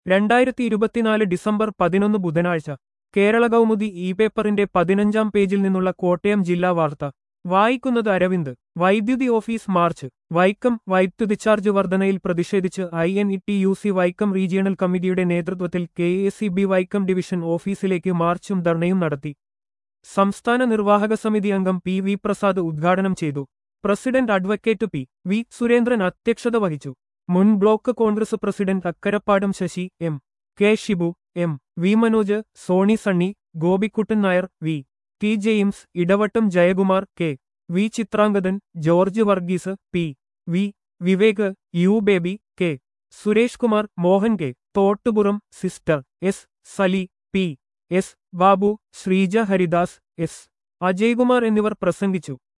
രണ്ടായിരത്തി ഇരുപത്തിനാല് ഡിസംബർ പതിനൊന്ന് ബുധനാഴ്ച കേരള കൗമുദി ഇ പേപ്പറിന്റെ പതിനഞ്ചാം പേജിൽ നിന്നുള്ള കോട്ടയം ജില്ലാ വാർത്ത വായിക്കുന്നത് അരവിന്ദ് വൈദ്യുതി ഓഫീസ് മാർച്ച് വൈക്കം വൈദ്യുതി ചാർജ് വർധനയിൽ പ്രതിഷേധിച്ച് I N E T U C Vaikom regional കമ്മിറ്റിയുടെ നേതൃത്വത്തിൽ K A C B Vaikom division ഓഫീസിലേക്ക് മാർച്ചും ധർണയും നടത്തി സംസ്ഥാന നിർവാഹക സമിതി അംഗം പി വി പ്രസാദ് ഉദ്ഘാടനം ചെയ്തു president advocate P V Surendran അധ്യക്ഷത വഹിച്ചു മുൻ block Congress president Akkarappadam Sasi M K Shibu M V Manoj Soni Sunny Gopikuttan Nair V T James Edavattom Jayakumar K V Chitrangathan George Varghese P V Vivek U Baby K Suresh Kumar Mohan K Thottupuram sister S Sali P S Babu Sreeja Haridas S Ajaykumar എന്നിവർ പ്രസംഗിച്ചു